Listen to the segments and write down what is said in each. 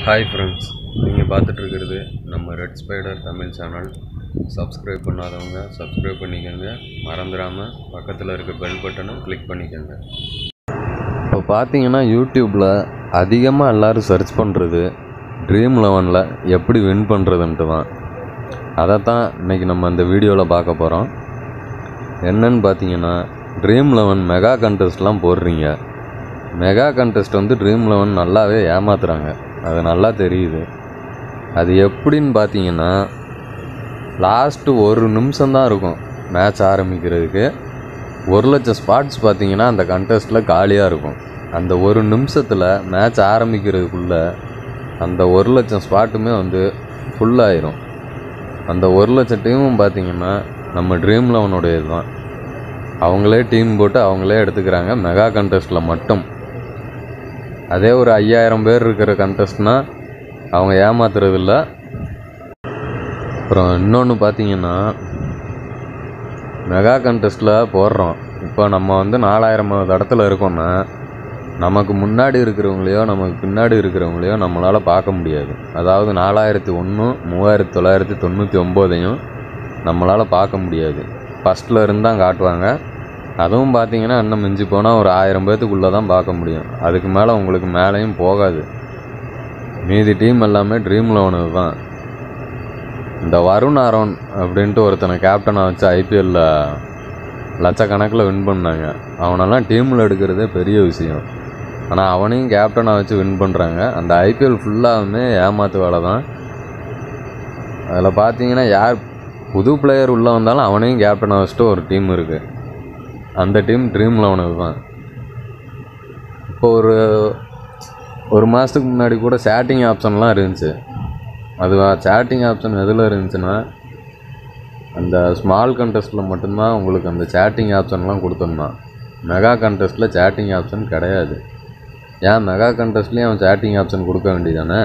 hi friends நீங்கள் பார்த்துட்ருக்கிறது நம்ம red spider Tamil channel subscribe பண்ணாதவங்க சப்ஸ்கிரைப் பண்ணிக்கோங்க மறந்துடாமல் பக்கத்தில் இருக்க பெல் பட்டனும் கிளிக் பண்ணிக்கோங்க இப்போ பார்த்தீங்கன்னா யூடியூப்பில் அதிகமாக எல்லோரும் சர்ச் பண்ணுறது ட்ரீம் லெவனில் எப்படி வின் பண்ணுறதுன்ட்டு தான் அதை தான் இன்றைக்கி நம்ம இந்த வீடியோவில் பார்க்க போகிறோம் என்னன்னு பார்த்தீங்கன்னா ட்ரீம் லெவன் மெகா கண்டெஸ்ட்லாம் போடுறீங்க மெகா கண்டெஸ்ட் வந்து ட்ரீம் லெவன் நல்லாவே ஏமாத்துறாங்க அது நல்லா தெரியுது அது எப்படின்னு பார்த்தீங்கன்னா லாஸ்ட்டு ஒரு நிமிஷம்தான் இருக்கும் மேட்ச் ஆரம்பிக்கிறதுக்கு ஒரு லட்சம் ஸ்பாட்ஸ் பார்த்தீங்கன்னா அந்த கண்டெஸ்ட்டில் காலியாக இருக்கும் அந்த ஒரு நிமிஷத்தில் மேட்ச் ஆரம்பிக்கிறதுக்குள்ளே அந்த ஒரு லட்சம் ஸ்பாட்டுமே வந்து ஃபுல்லாயிரும் அந்த ஒரு லட்சம் டீமும் பார்த்தீங்கன்னா நம்ம ட்ரீம் லெவனுடையது தான் அவங்களே டீம் போட்டு அவங்களே எடுத்துக்கிறாங்க மெகா கண்டெஸ்ட்டில் மட்டும் அதே ஒரு ஐயாயிரம் பேர் இருக்கிற கண்டெஸ்ட்னால் அவங்க ஏமாத்துறதில்ல அப்புறம் இன்னொன்று பார்த்தீங்கன்னா மெகா கண்டெஸ்ட்டில் போடுறோம் இப்போ நம்ம வந்து நாலாயிரமாவது இடத்துல இருக்கோம்னா நமக்கு முன்னாடி இருக்கிறவங்களையோ நமக்கு பின்னாடி இருக்கிறவங்களையோ நம்மளால் பார்க்க முடியாது அதாவது நாலாயிரத்தி ஒன்று மூவாயிரத்தி தொள்ளாயிரத்தி தொண்ணூற்றி ஒம்போதையும் நம்மளால் பார்க்க முடியாது ஃபஸ்ட்டில் இருந்து தான் காட்டுவாங்க அதுவும் பார்த்தீங்கன்னா இன்னும் மிஞ்சி போனால் ஒரு ஆயிரம் பேர்த்துக்குள்ளே தான் பார்க்க முடியும் அதுக்கு மேலே உங்களுக்கு மேலேயும் போகாது மீதி டீம் எல்லாமே ட்ரீம் லெவனு தான் இந்த வருண் ஆரோன் அப்படின்ட்டு ஒருத்தனை கேப்டனாக வச்சு ஐபிஎல்லில் லட்சக்கணக்கில் வின் பண்ணாங்க அவனெல்லாம் டீமில் எடுக்கிறதே பெரிய விஷயம் ஆனால் அவனையும் கேப்டனாக வச்சு வின் பண்ணுறாங்க அந்த ஐபிஎல் ஃபுல்லாகவுமே ஏமாத்து வேலை தான் அதில் பார்த்தீங்கன்னா யார் புது பிளேயர் உள்ளே வந்தாலும் அவனையும் கேப்டனாக வச்சுட்டு ஒரு டீம் இருக்குது அந்த டீம் ட்ரீம் லெவனுக்கு தான் இப்போ ஒரு ஒரு மாதத்துக்கு முன்னாடி கூட சேட்டிங் ஆப்ஷன்லாம் இருந்துச்சு அது சேட்டிங் ஆப்ஷன் எதில் இருந்துச்சுன்னா அந்த ஸ்மால் கண்டெஸ்ட்டில் மட்டும்தான் உங்களுக்கு அந்த சேட்டிங் ஆப்ஷன்லாம் கொடுத்துருந்தான் மெகா கண்டெஸ்ட்டில் சேட்டிங் ஆப்ஷன் கிடையாது ஏன் மெகா கண்டெஸ்ட்லேயும் அவன் சேட்டிங் ஆப்ஷன் கொடுக்க வேண்டியதானே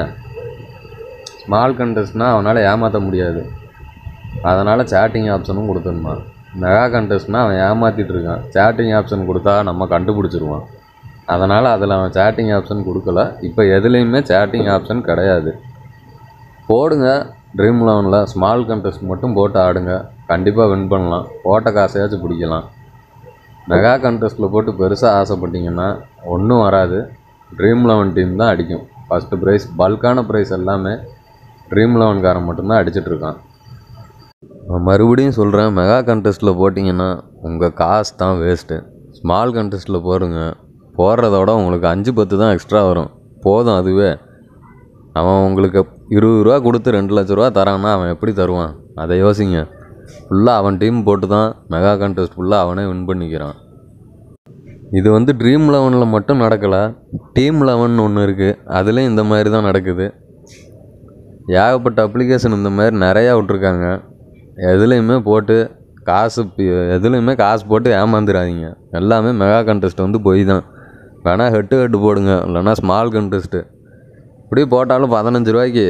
ஸ்மால் கண்டெஸ்ட்னால் அவனால் ஏமாற்ற முடியாது அதனால் சேட்டிங் ஆப்ஷனும் கொடுத்துருந்தான் மெகா கண்டெஸ்ட்னால் அவன் ஏமாற்றிட்டு இருக்கான் சேட்டிங் ஆப்ஷன் கொடுத்தா நம்ம கண்டுபிடிச்சிருவான் அதனால் அதில் அவன் சேட்டிங் ஆப்ஷன் கொடுக்கல இப்போ எதுலேயுமே சேட்டிங் ஆப்ஷன் கிடையாது போடுங்க ட்ரீம் லெவனில் ஸ்மால் கண்டெஸ்ட் மட்டும் போட்டு ஆடுங்க கண்டிப்பாக வின் பண்ணலாம் போட்ட காசையாச்சும் பிடிக்கலாம் மெகா கண்டெஸ்ட்டில் போட்டு பெருசாக ஆசைப்பட்டீங்கன்னா ஒன்றும் வராது ட்ரீம் லெவன் டீம் தான் அடிக்கும் ஃபஸ்ட்டு ப்ரைஸ் பல்கான ப்ரைஸ் எல்லாமே ட்ரீம் லெவன்காரன் மட்டும்தான் அடிச்சிட்ருக்கான் நான் மறுபடியும் சொல்கிறேன் மெகா கண்டெஸ்ட்டில் போட்டிங்கன்னா உங்கள் காசு தான் வேஸ்ட்டு ஸ்மால் கண்டெஸ்ட்டில் போடுங்க போடுறதோட உங்களுக்கு அஞ்சு பத்து தான் எக்ஸ்ட்ரா வரும் போதும் அதுவே அவன் உங்களுக்கு இருபது ரூபா கொடுத்து ரெண்டு லட்ச ரூபா தரான்னா அவன் எப்படி தருவான் அதை யோசிங்க ஃபுல்லாக அவன் டீம் போட்டு தான் மெகா கண்டெஸ்ட் ஃபுல்லாக அவனே வின் பண்ணிக்கிறான் இது வந்து ட்ரீம் லெவனில் மட்டும் நடக்கலை டீம் லெவன் ஒன்று இருக்குது அதுலேயும் இந்த மாதிரி தான் நடக்குது ஏகப்பட்ட அப்ளிகேஷன் இந்த மாதிரி நிறையா விட்ருக்காங்க எதுலேயுமே போட்டு காசு பி- எதுலேயுமே காசு போட்டு ஏமாந்துடாதீங்க எல்லாமே மெகா கண்டெஸ்ட் வந்து போய் தான் வேணால் ஹெட்டு ஹெட்டு போடுங்க இல்லைன்னா ஸ்மால் கண்டெஸ்ட்டு இப்படி போட்டாலும் பதினஞ்சு ரூபாய்க்கு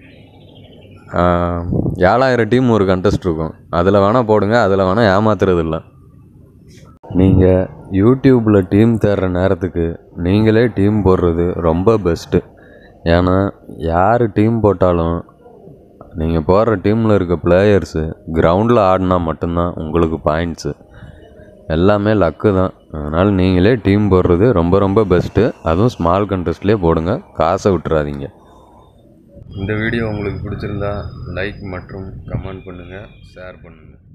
ஆஹ், ஏழாயிரம் டீம் ஒரு கண்டெஸ்ட் இருக்கும் அதில் வேணால் போடுங்க அதில் வேணால் ஏமாத்துறது இல்லை நீங்கள் யூடியூப்பில் டீம் தேடுற நேரத்துக்கு நீங்களே டீம் போடுறது ரொம்ப பெஸ்ட்டு ஏன்னா யார் டீம் போட்டாலும் நீங்கள் போடுற டீமில் இருக்க பிளேயர்ஸு கிரவுண்டில் ஆடினா மட்டும்தான் உங்களுக்கு பாயிண்ட்ஸு எல்லாமே லக்கு தான் அதனால் நீங்களே டீம் போடுறது ரொம்ப ரொம்ப பெஸ்ட்டு அதுவும் ஸ்மால் கண்டெஸ்ட்லேயே போடுங்க காசை விட்டுறாதீங்க இந்த வீடியோ உங்களுக்கு பிடிச்சிருந்தா லைக் மற்றும் கமெண்ட் பண்ணுங்கள் ஷேர் பண்ணுங்கள்